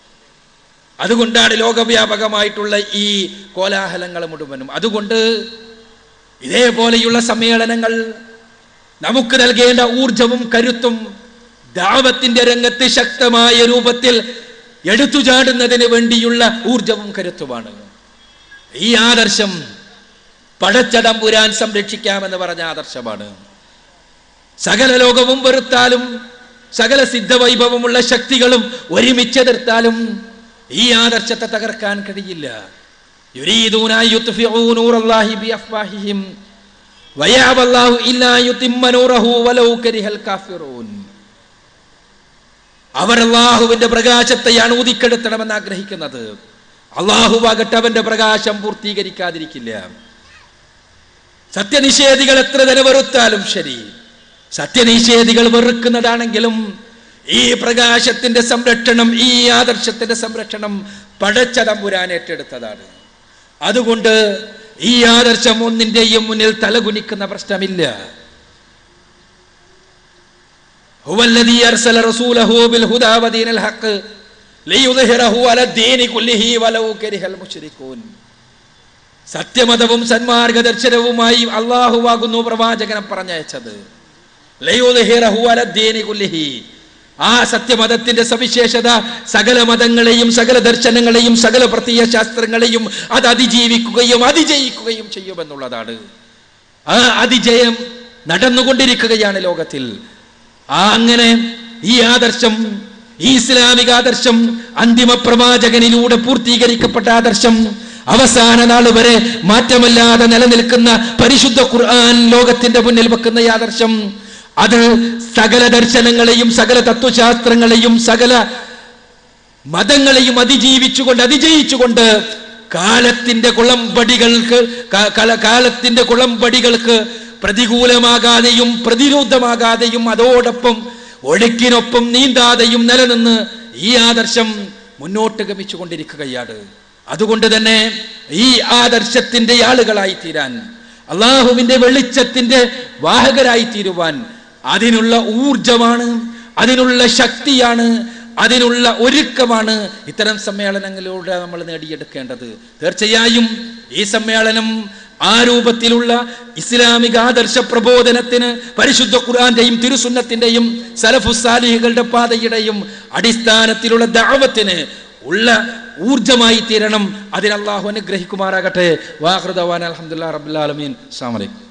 അതുകൊണ്ടാണ് ലോകവ്യാപകമായിട്ടുള്ള ഈ കോലാഹലങ്ങൾ മുഴുവനും അതുകൊണ്ട് ഇതേപോലെയുള്ള സമ്മേളനങ്ങൾ നമുക്ക് നൽകേണ്ട ഊർജവും കരുത്തും ദാവത്തിന്റെ രംഗത്ത് ശക്തമായ രൂപത്തിൽ എടുത്തുചാടുന്നതിന് വേണ്ടിയുള്ള ഊർജവും കരുത്തുമാണ് ഈ ആദർശം പടച്ചതമ്പുരാൻ സംരക്ഷിക്കാമെന്ന് പറഞ്ഞ ആദർശമാണ് സകല ലോകവും വെറുത്താലും സകല സിദ്ധവൈഭവമുള്ള ശക്തികളും ഒരുമിച്ചെതിർത്താലും ഈ ആദർശത്തെ തകർക്കാൻ കഴിയില്ല യുരീദൂന യുത്ഫിഊ നൂറല്ലാഹി ബിഅഫ്വാഹിഹിം വയഅബല്ലാഹു ഇല്ലാ യുതിമ്മ നൂറഹു വലൗ കരിഹൽ കാഫിറൂൻ അവർ അള്ളാഹുവിന്റെ പ്രകാശത്തെയാണ് ഊതിക്കെടുത്തണമെന്ന് ആഗ്രഹിക്കുന്നത് അള്ളാഹുവാകട്ടെ അവന്റെ പ്രകാശം പൂർത്തീകരിക്കാതിരിക്കില്ല സത്യനിഷേധികൾ എത്ര തന്നെ വെറുത്താലും ശരി സത്യനിഷേധികൾ വെറുക്കുന്നതാണെങ്കിലും ഈ പ്രകാശത്തിന്റെ സംരക്ഷണം ഈ ആദർശത്തിന്റെ സംരക്ഷണം പടച്ചതമ്പുരാൻ ഏറ്റെടുത്തതാണ് അതുകൊണ്ട് ഈ ആദർശം ഒന്നിന്റെയും മുന്നിൽ തലകുനിക്കുന്ന പ്രശ്നമില്ല هو الذي أرسل رسوله بالهدى ودين الحق ليظهره على الدين كله ولو كره المشركون സത്യമതവും സന്മാർഗദർശനവുമായി അള്ളാഹുവാകുന്നു പ്രവാചകനെ പറഞ്ഞയച്ചത് ലയുദ്ഹിറഹു അല ദീനി കുല്ലിഹി. ആ സത്യമതത്തിന്റെ സവിശേഷത സകല മതങ്ങളെയും സകല ദർശനങ്ങളെയും സകല പ്രത്യയ ശാസ്ത്രങ്ങളെയും അത് അതിജീവിക്കുകയും അതിജയിക്കുകയും ചെയ്യുമെന്നുള്ളതാണ് ആ അതിജയം നടന്നുകൊണ്ടിരിക്കുകയാണ് ലോകത്തിൽ ആ അങ്ങനെ ഈ ആദർശം ഈ ഇസ്ലാമിക ആദർശം അന്തിമ പ്രവാചകനിലൂടെ പൂർത്തീകരിക്കപ്പെട്ട ആദർശം അവസാന നാൾ വരെ മാറ്റമില്ലാതെ നിലനിൽക്കുന്ന പരിശുദ്ധ ഖുർആൻ ലോകത്തിന്റെ മുന്നിൽ വെക്കുന്ന ഈ ആദർശം അത് സകല ദർശനങ്ങളെയും സകല തത്വശാസ്ത്രങ്ങളെയും സകല മതങ്ങളെയും അതിജീവിച്ചുകൊണ്ട് അതിജയിച്ചുകൊണ്ട് കാലത്തിന്റെ കുളമ്പടികൾക്ക് കാ- കാല- കാലത്തിന്റെ കുളമ്പടികൾക്ക് പ്രതികൂലമാകാതെയും പ്രതിരോധമാകാതെയും അതോടൊപ്പം ഒഴുക്കിനൊപ്പം നീന്താതെയും നിലനിന്ന് ഈ ആദർശം മുന്നോട്ട് ഗമിച്ചുകൊണ്ടിരിക്കുകയാണ് അതുകൊണ്ട് തന്നെ ഈ ആദർശത്തിന്റെ ആളുകളായി തീരാൻ അള്ളാഹുവിന്റെ വെളിച്ചത്തിന്റെ വാഹകരായി തീരുവാൻ അതിനുള്ള ഊർജമാണ് അതിനുള്ള ശക്തിയാണ് അതിനുള്ള ഒരുക്കമാണ് ഇത്തരം സമ്മേളനങ്ങളിലൂടെ നമ്മൾ നേടിയെടുക്കേണ്ടത് തീർച്ചയായും ഈ സമ്മേളനം ആ രൂപത്തിലുള്ള ഇസ്ലാമിക ആദർശ പ്രബോധനത്തിന് പരിശുദ്ധ ഖുർആന്റെയും തിരുസുന്നത്തിന്റെയും സലഫുസാലിഹികളുടെ പാതയുടെയും അടിസ്ഥാനത്തിലുള്ള ദാവത്തിന് ഉള്ള ഊർജമായി തീരണം അതിന് അള്ളാഹു അനുഗ്രഹിക്കുമാറാകട്ടെ വാഹൃദവാൻ അലഹമുല്ലാ റബുല്ലാലമീൻ അസ്സാം വലൈക്കും